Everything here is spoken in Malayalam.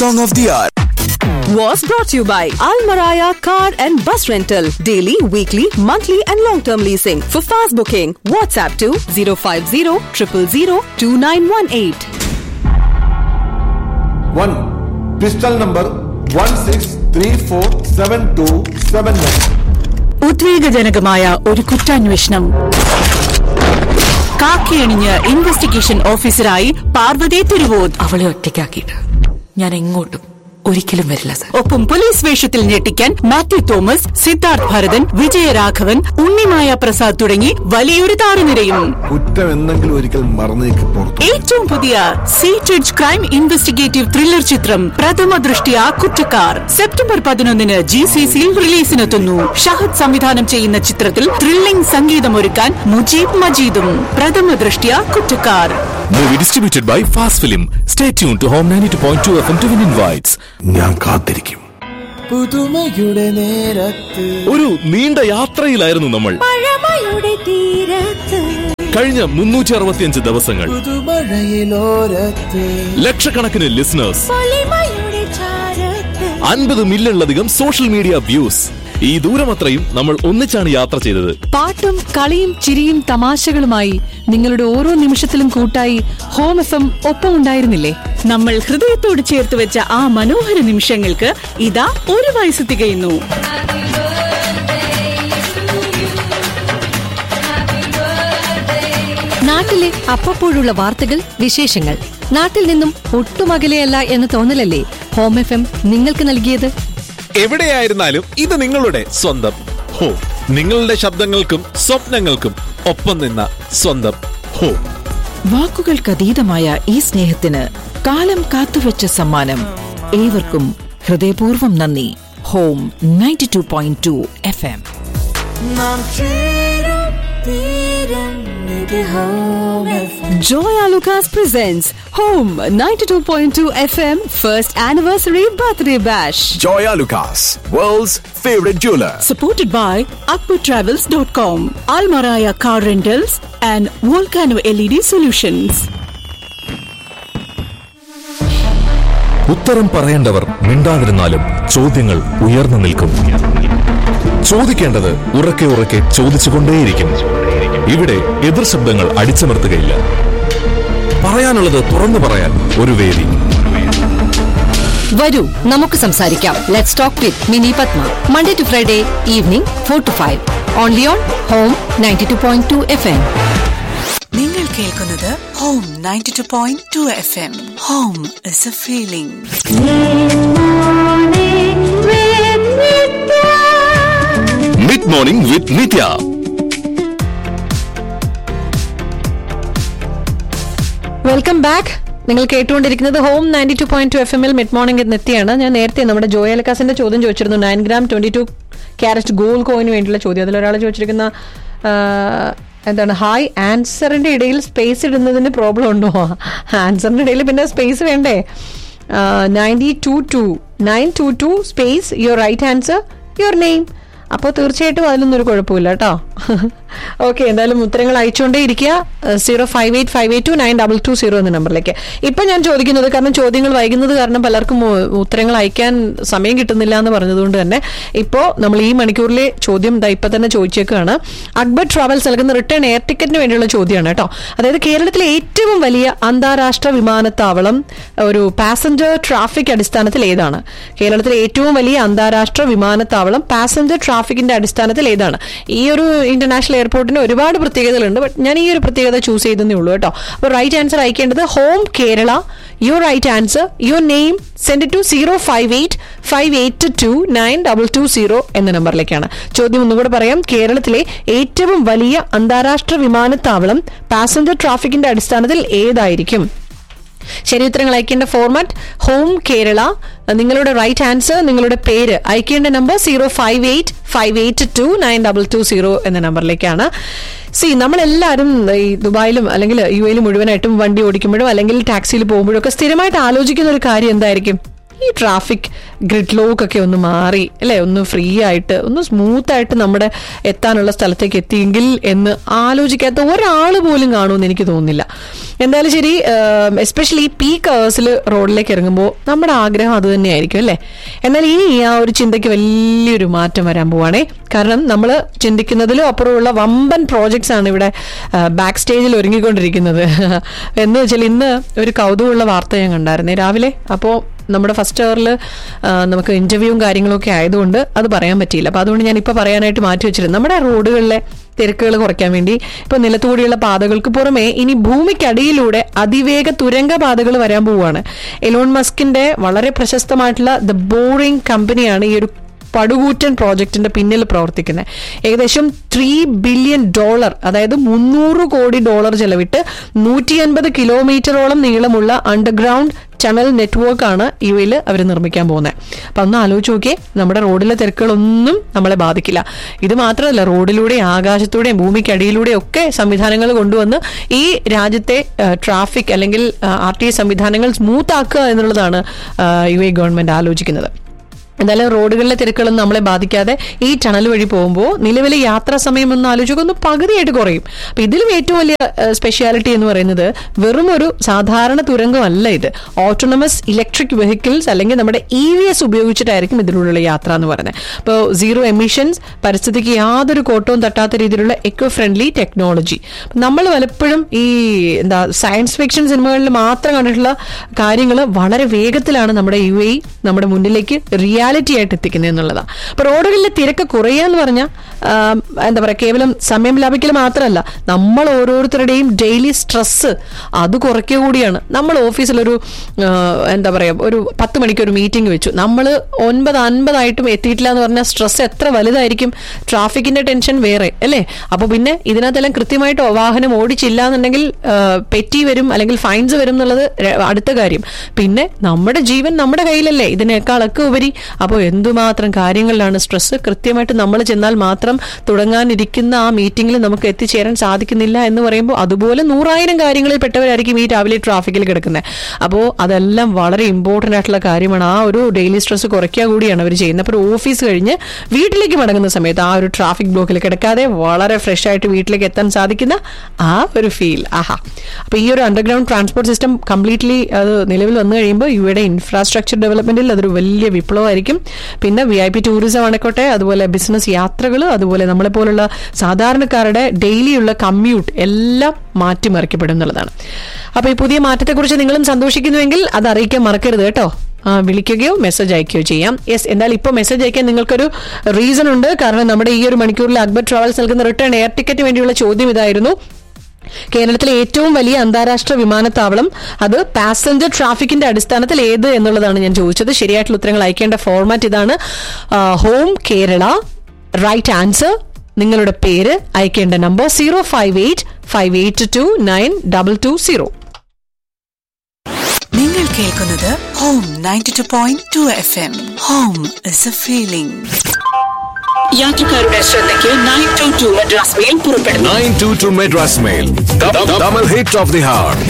Song of the Hour. was brought to you by Almaraya Car and Bus Rental. Daily, weekly, monthly, and long term leasing. For fast booking, WhatsApp to 050 000 2918. one pistol number one six three four seven two seven one ഉദ്വേഗജനകമായ ഒരു കുറ്റാന്വേഷണം കാക്കിയണിഞ്ഞ് ഇൻവെസ്റ്റിഗേഷൻ ഓഫീസറായി പാർവതി തിരുവോത് അവളെ ഒറ്റയ്ക്കാക്കിയിട്ട് ഞാൻ എങ്ങോട്ടും ഒരിക്കലും വരില്ല സർ ഒപ്പം പോലീസ് വേഷത്തിൽ ഞെട്ടിക്കാൻ മാത്യു തോമസ് സിദ്ധാർത്ഥ് ഭരതൻ വിജയരാഘവൻ ഉണ്ണിമായ പ്രസാദ് തുടങ്ങി വലിയൊരു താരനിരയും കുറ്റം എന്തെങ്കിലും ഒരിക്കൽ മറന്നേക്ക് പുറത്തു ഏറ്റവും പുതിയ സീറ്റഡ് ക്രൈം ഇൻവെസ്റ്റിഗേറ്റീവ് ത്രില്ലർ ചിത്രം പ്രഥമ ദൃഷ്ടിയ കുറ്റക്കാർ സെപ്റ്റംബർ പതിനൊന്നിന് ജി സി സിയിൽ റിലീസിനെത്തുന്നു ഷഹദ് സംവിധാനം ചെയ്യുന്ന ചിത്രത്തിൽ ത്രില്ലിംഗ് സംഗീതമൊരുക്കാൻ മുജീബ് മജീദും പ്രഥമ Drishtya കുറ്റക്കാർ Movie distributed by Fast Film. Stay tuned to Home 92.2 FM to win invites. ഞാൻ കാത്തിരിക്കും പുതുമയുടെ നേരത്ത് ഒരു നീണ്ട യാത്രയിലായിരുന്നു നമ്മൾ കഴിഞ്ഞ മുന്നൂറ്റി അറുപത്തിയഞ്ച് ദിവസങ്ങൾ പുതുമഴയിലോരത്ത് ലക്ഷക്കണക്കിന് ലിസണേഴ്സ് അൻപത് മില്യണിലധികം സോഷ്യൽ മീഡിയ വ്യൂസ് ഈ ദൂരമത്രയും നമ്മൾ ഒന്നിച്ചാണ് യാത്ര ചെയ്തത് പാട്ടും കളിയും ചിരിയും തമാശകളുമായി നിങ്ങളുടെ ഓരോ നിമിഷത്തിലും കൂട്ടായി ഹോം എഫ് എം ഒപ്പമുണ്ടായിരുന്നില്ലേ നമ്മൾ ഹൃദയത്തോട് ചേർത്ത് വെച്ച ആ മനോഹര നിമിഷങ്ങൾക്ക് ഇതാ ഒരു വയസ്സ് തികയുന്നു നാട്ടിലെ അപ്പപ്പോഴുള്ള വാർത്തകൾ വിശേഷങ്ങൾ നാട്ടിൽ നിന്നും ഒട്ടും അകലെയല്ല എന്ന തോന്നലല്ലേ ഹോം എഫ് എം നിങ്ങൾക്ക് നൽകിയത് എവിടെയായിരുന്നാലും ഇത് നിങ്ങളുടെ സ്വന്തം ഹോ നിങ്ങളുടെ ശബ്ദങ്ങൾക്കും സ്വപ്നങ്ങൾക്കും ഒപ്പം നിന്ന സ്വന്തം ഹോ വാക്കുകൾക്കതീതമായ ഈ സ്നേഹത്തിന് കാലം കാത്തുവെച്ച സമ്മാനം ഏവർക്കും ഹൃദയപൂർവ്വം നന്ദി home ninety two point two F എം നാം ചേരും തീരം ഇത് home FM. Joya Lucas presents Home 92.2 FM First Anniversary Birthday Bash. Joya Lucas, world's favorite jeweler. Supported by Akbar travels dot com Almaraya car rentals and volcano L E D solutions ഉത്തരം പറയേണ്ടവർ മിണ്ടാതിരുന്നാലും ചോദ്യങ്ങൾ ഉയർന്നു നിൽക്കും ചോദിക്കേണ്ടത് ഉറക്കെ ഉറക്കെ ചോദിച്ചുകൊണ്ടേയിരിക്കും ഇവിടെ എതിർ ശബ്ദങ്ങൾ അടിച്ചമർത്തുകയില്ല പറയാനുള്ളത് തുറന്നു പറയാൻ ഒരു വേദി വരൂ നമുക്ക് സംസാരിക്കാം let's talk with Mini Padma Monday to Friday evening four to five only on home ninety two point two F M നിങ്ങൾ കേൾക്കുന്നത് home ninety two point two F M home is a feeling mid morning with Nithya welcome back നിങ്ങൾ കേട്ടുകൊണ്ടിരിക്കുന്നത് home ninety two point two F എമ്മിൽ മിഡ് മോർണിംഗ് എത്തിയാണ് ഞാൻ നേരത്തെ നമ്മുടെ ജോയലക്കാസിന്റെ ചോദ്യം ചോദിച്ചിരുന്നു nine gram twenty two carat gold കോയിന് വേണ്ടിയുള്ള ചോദ്യം അതിലൊരാൾ ചോദിച്ചിരിക്കുന്ന ആ, എന്താണ് ഹായ് ആൻസറിന്റെ ഇടയിൽ സ്പേസ് ഇടുന്നതിന് പ്രോബ്ലം ഉണ്ടോ ആൻസറിന്റെ ഇടയിൽ പിന്നെ സ്പേസ് വേണ്ടേ ninety two two nine two two space your right answer your name അപ്പോൾ തീർച്ചയായിട്ടും അതിലൊന്നും ഒരു കുഴപ്പമില്ല കേട്ടോ ഓക്കെ എന്തായാലും ഉത്തരങ്ങൾ അയച്ചുകൊണ്ടേ ഇരിക്കുക zero five eight five eight two nine double two zero എന്ന നമ്പറിലേക്ക് ഇപ്പം ഞാൻ ചോദിക്കുന്നത് കാരണം ചോദ്യങ്ങൾ വൈകുന്നത് കാരണം പലർക്കും ഉ- ഉത്തരങ്ങൾ അയക്കാൻ സമയം കിട്ടുന്നില്ല എന്ന് പറഞ്ഞതുകൊണ്ട് തന്നെ ഇപ്പോൾ നമ്മൾ ഈ മണിക്കൂറിലെ ചോദ്യം ദാ ഇപ്പം തന്നെ ചോദിച്ചേക്കാണ് അക്ബർ ട്രാവൽസ് നൽകുന്ന റിട്ടേൺ എയർ ടിക്കറ്റിന് വേണ്ടിയുള്ള ചോദ്യമാണ് കേട്ടോ അതായത് കേരളത്തിലെ ഏറ്റവും വലിയ അന്താരാഷ്ട്ര വിമാനത്താവളം ഒരു പാസഞ്ചർ ട്രാഫിക് അടിസ്ഥാനത്തിൽ ഏതാണ് കേരളത്തിലെ ഏറ്റവും വലിയ അന്താരാഷ്ട്ര വിമാനത്താവളം പാസഞ്ചർ ട്രാഫിക്കിന്റെ അടിസ്ഥാനത്തിൽ ഏതാണ് ഈ ഒരു ഇന്റർനാഷണൽ എയർപോർട്ടിന് ഒരുപാട് പ്രത്യേകതകളുണ്ട് ബട്ട് ഞാൻ ഈ ഒരു പ്രത്യേകത ചൂസ് ചെയ്തേ ഉള്ളൂ കേട്ടോ അപ്പോൾ റൈറ്റ് ആൻസർ അയക്കേണ്ടത് home Kerala your right answer your name send to zero five eight five eight two nine double two zero എന്ന നമ്പറിലേക്കാണ് ചോദ്യം ഒന്നുകൂടെ പറയാം കേരളത്തിലെ ഏറ്റവും വലിയ അന്താരാഷ്ട്ര വിമാനത്താവളം പാസഞ്ചർ ട്രാഫിക്കിന്റെ അടിസ്ഥാനത്തിൽ ഏതായിരിക്കും ശരി ഉത്തരങ്ങൾ അയക്കേണ്ട ഫോർമാറ്റ് ഹോം കേരള നിങ്ങളുടെ റൈറ്റ് ആൻസർ നിങ്ങളുടെ പേര് അയക്കേണ്ട number zero five eight five eight two nine double two zero എന്ന നമ്പറിലേക്കാണ് സി നമ്മളെല്ലാവരും ഈ ദുബായിലും അല്ലെങ്കിൽ യു എയിലും മുഴുവനായിട്ടും വണ്ടി ഓടിക്കുമ്പോഴും അല്ലെങ്കിൽ ടാക്സിയിൽ പോകുമ്പോഴും ഒക്കെ സ്ഥിരമായിട്ട് ആലോചിക്കുന്ന ഒരു കാര്യം എന്തായിരിക്കും ഈ ട്രാഫിക് ഗ്രിഡ് ലോക്ക് ഒക്കെ ഒന്ന് മാറി അല്ലെ ഒന്ന് ഫ്രീ ആയിട്ട് ഒന്ന് സ്മൂത്ത് ആയിട്ട് നമ്മുടെ എത്താനുള്ള സ്ഥലത്തേക്ക് എത്തിയെങ്കിൽ എന്ന് ആലോചിക്കാത്ത ഒരാൾ പോലും കാണുമെന്ന് എനിക്ക് തോന്നുന്നില്ല എന്തായാലും ശരി എസ്പെഷ്യലി പീക്ക് അവേഴ്സിൽ റോഡിലേക്ക് ഇറങ്ങുമ്പോൾ നമ്മുടെ ആഗ്രഹം അത് തന്നെയായിരിക്കും അല്ലേ എന്നാൽ ഈ ആ ഒരു ചിന്തയ്ക്ക് വലിയൊരു മാറ്റം വരാൻ പോവാണേ കാരണം നമ്മൾ ചിന്തിക്കുന്നതിലും അപ്പുറമുള്ള വമ്പൻ പ്രോജക്ട്സ് ആണ് ഇവിടെ ബാക്ക് സ്റ്റേജിൽ ഒരുങ്ങിക്കൊണ്ടിരിക്കുന്നത് എന്ന് വെച്ചാൽ ഇന്ന് ഒരു കൗതുകമുള്ള വാർത്ത ഞാൻ കണ്ടായിരുന്നേ രാവിലെ അപ്പോൾ നമ്മുടെ ഫസ്റ്റ് അവറിൽ നമുക്ക് ഇന്റർവ്യൂവും കാര്യങ്ങളൊക്കെ ആയതുകൊണ്ട് അത് പറയാൻ പറ്റിയില്ല അപ്പോൾ അതുകൊണ്ട് ഞാൻ ഇപ്പോൾ പറയാനായിട്ട് മാറ്റി വെച്ചിരുന്നു നമ്മുടെ റോഡുകളിലെ തിരക്കുകൾ കുറയ്ക്കാൻ വേണ്ടി ഇപ്പൊ നിലത്തൂടിയുള്ള പാതകൾക്ക് പുറമെ ഇനി ഭൂമിക്കടിയിലൂടെ അതിവേഗ തുരങ്ക പാതകൾ വരാൻ പോവുകയാണ് എലോൺ മസ്കിന്റെ വളരെ പ്രശസ്തമായിട്ടുള്ള ദ ബോറിംഗ് കമ്പനിയാണ് ഈ ഒരു പടുകൂറ്റൻ പ്രോജക്റ്റിന്റെ പിന്നിൽ പ്രവർത്തിക്കുന്നത് ഏകദേശം ത്രീ ബില്യൺ ഡോളർ അതായത് മുന്നൂറ് കോടി ഡോളർ ചെലവിട്ട് നൂറ്റി അൻപത് കിലോമീറ്ററോളം നീളമുള്ള അണ്ടർഗ്രൗണ്ട് ടണൽ നെറ്റ്വർക്കാണ് യു എയിൽ അവർ നിർമ്മിക്കാൻ പോകുന്നത് അപ്പം ഒന്ന് ആലോചിച്ച് നോക്കിയേ നമ്മുടെ റോഡിലെ തിരക്കുകളൊന്നും നമ്മളെ ബാധിക്കില്ല ഇത് മാത്രമല്ല റോഡിലൂടെയും ആകാശത്തൂടെയും ഭൂമിക്കടിയിലൂടെയും ഒക്കെ സംവിധാനങ്ങൾ കൊണ്ടുവന്ന് ഈ രാജ്യത്തെ ട്രാഫിക് അല്ലെങ്കിൽ ആർ ടി സംവിധാനങ്ങൾ സ്മൂത്ത് ആക്കുക എന്നുള്ളതാണ് യു എ ഗവൺമെന്റ് ആലോചിക്കുന്നത് എന്തായാലും റോഡുകളിലെ തിരക്കുകളൊന്നും നമ്മളെ ബാധിക്കാതെ ഈ ടണൽ വഴി പോകുമ്പോൾ നിലവിലെ യാത്രാ സമയം ഒന്ന് ആലോചിക്കുക ഒന്ന് പകുതിയായിട്ട് കുറയും അപ്പൊ ഇതിലും ഏറ്റവും വലിയ സ്പെഷ്യാലിറ്റി എന്ന് പറയുന്നത് വെറും ഒരു സാധാരണ തുരങ്കമല്ല ഇത് ഓട്ടോണമസ് ഇലക്ട്രിക് വെഹിക്കിൾസ് അല്ലെങ്കിൽ നമ്മുടെ ഇ വി എസ് ഉപയോഗിച്ചിട്ടായിരിക്കും ഇതിലൂടെയുള്ള യാത്ര എന്ന് പറയുന്നത് അപ്പോൾ സീറോ എമിഷൻസ് പരിസ്ഥിതിക്ക് യാതൊരു കോട്ടവും തട്ടാത്ത രീതിയിലുള്ള എക്കോ ഫ്രണ്ട്ലി ടെക്നോളജി നമ്മൾ പലപ്പോഴും ഈ എന്താ സയൻസ് ഫിക്ഷൻ സിനിമകളിൽ മാത്രം കണ്ടിട്ടുള്ള കാര്യങ്ങൾ വളരെ വേഗത്തിലാണ് നമ്മുടെ യു എ നമ്മുടെ മുന്നിലേക്ക് റിയാലിറ്റി ആയിട്ട് എത്തിക്കുന്നത് എന്നുള്ളതാണ് അപ്പൊ റോഡുകളിലെ തിരക്ക് കുറയുക എന്ന് പറഞ്ഞാൽ എന്താ പറയുക കേവലം സമയം ലാഭിക്കൽ മാത്രമല്ല നമ്മൾ ഓരോരുത്തരുടെയും ഡെയിലി സ്ട്രെസ് അത് കുറയ്ക്കുക കൂടിയാണ് നമ്മൾ ഓഫീസിലൊരു ആ, എന്താ പറയുക ഒരു പത്ത് മണിക്ക് ഒരു മീറ്റിംഗ് വെച്ചു നമ്മൾ ഒൻപത് അൻപതായിട്ടും എത്തിയിട്ടില്ല എന്ന് പറഞ്ഞാൽ സ്ട്രെസ് എത്ര വലുതായിരിക്കും ട്രാഫിക്കിന്റെ ടെൻഷൻ വേറെ അല്ലേ അപ്പൊ പിന്നെ ഇതിനകത്തെല്ലാം കൃത്യമായിട്ട് വാഹനം ഓടിച്ചില്ല എന്നുണ്ടെങ്കിൽ ആ, പെറ്റി വരും അല്ലെങ്കിൽ ഫൈൻസ് വരും എന്നുള്ളത് ര- അടുത്ത കാര്യം പിന്നെ നമ്മുടെ ജീവൻ നമ്മുടെ കയ്യിലല്ലേ ഇതിനേക്കാളൊക്കെ ഉപരി അപ്പോൾ എന്തുമാത്രം കാര്യങ്ങളിലാണ് സ്ട്രെസ് കൃത്യമായിട്ട് നമ്മൾ ചെന്നാൽ മാത്രം തുടങ്ങാനിരിക്കുന്ന ആ മീറ്റിംഗിൽ നമുക്ക് എത്തിച്ചേരാൻ സാധിക്കുന്നില്ല എന്ന് പറയുമ്പോൾ അതുപോലെ നൂറായിരം കാര്യങ്ങളിൽ പെട്ടവരായിരിക്കും ഈ രാവിലെ ട്രാഫിക്കിൽ കിടക്കുന്നത് അപ്പോൾ അതെല്ലാം വളരെ ഇമ്പോർട്ടൻ്റ് ആയിട്ടുള്ള കാര്യമാണ് ആ ഒരു ഡെയിലി സ്ട്രെസ് കുറയ്ക്കുക കൂടിയാണ് അവർ ചെയ്യുന്നത് അപ്പോൾ ഒരു ഓഫീസ് കഴിഞ്ഞ് വീട്ടിലേക്ക് മടങ്ങുന്ന സമയത്ത് ആ ഒരു ട്രാഫിക് ബ്ലോക്കിൽ കിടക്കാതെ വളരെ ഫ്രഷ് ആയിട്ട് വീട്ടിലേക്ക് എത്താൻ സാധിക്കുന്ന ആ ഒരു ഫീൽ ആഹാ അപ്പോൾ ഈ ഒരു അണ്ടർഗ്രൗണ്ട് ട്രാൻസ്പോർട്ട് സിസ്റ്റം കംപ്ലീറ്റ്ലി അത് നിലവിൽ വന്നു കഴിയുമ്പോൾ യുടെ ഇൻഫ്രാസ്ട്രക്ചർ ഡെവലപ്മെന്റിൽ അതൊരു വലിയ വിപ്ലവമായിരിക്കും പിന്നെ വി ഐ പി ടൂറിസം ആണെക്കോട്ടെ അതുപോലെ ബിസിനസ് യാത്രകൾ അതുപോലെ നമ്മളെ പോലുള്ള സാധാരണക്കാരുടെ ഡെയിലിയുള്ള കമ്മ്യൂട്ട് എല്ലാം മാറ്റിമറിക്കപ്പെടും എന്നുള്ളതാണ് അപ്പൊ ഈ പുതിയ മാറ്റത്തെക്കുറിച്ച് നിങ്ങളും സന്തോഷിക്കുന്നുവെങ്കിൽ അത് അറിയിക്കാൻ മറക്കരുത് കേട്ടോ ആ, വിളിക്കുകയോ മെസ്സേജ് അയക്കുകയോ ചെയ്യാം യെസ് എന്നാൽ ഇപ്പോൾ മെസ്സേജ് അയക്കാൻ നിങ്ങൾക്കൊരു റീസൺ ഉണ്ട് കാരണം നമ്മുടെ ഈ ഒരു മണിക്കൂറിൽ അക്ബർ ട്രാവൽസ് നൽകുന്ന റിട്ടേൺ എയർ ടിക്കറ്റ് വേണ്ടിയുള്ള ചോദ്യം ഇതായിരുന്നു കേരളത്തിലെ ഏറ്റവും വലിയ അന്താരാഷ്ട്ര വിമാനത്താവളം അത് പാസഞ്ചർ ട്രാഫിക്കിന്റെ അടിസ്ഥാനത്തിൽ ഏത് എന്നുള്ളതാണ് ഞാൻ ചോദിച്ചത് ശരിയായിട്ടുള്ള ഉത്തരങ്ങൾ അയക്കേണ്ട ഫോർമാറ്റ് ഇതാണ് ഹോം കേരള റൈറ്റ് ആൻസർ നിങ്ങളുടെ പേര് അയക്കേണ്ട number zero five eight five eight two nine double two zero നിങ്ങൾ കേൾക്കുന്നത് home ninety two point two F M home is a feeling യാത്രക്കാരുടെ ശ്രദ്ധയ്ക്ക് nine two two Madras mail പുറപ്പെടുന്നു 922 Madras Mail. The, the double hit of the hour.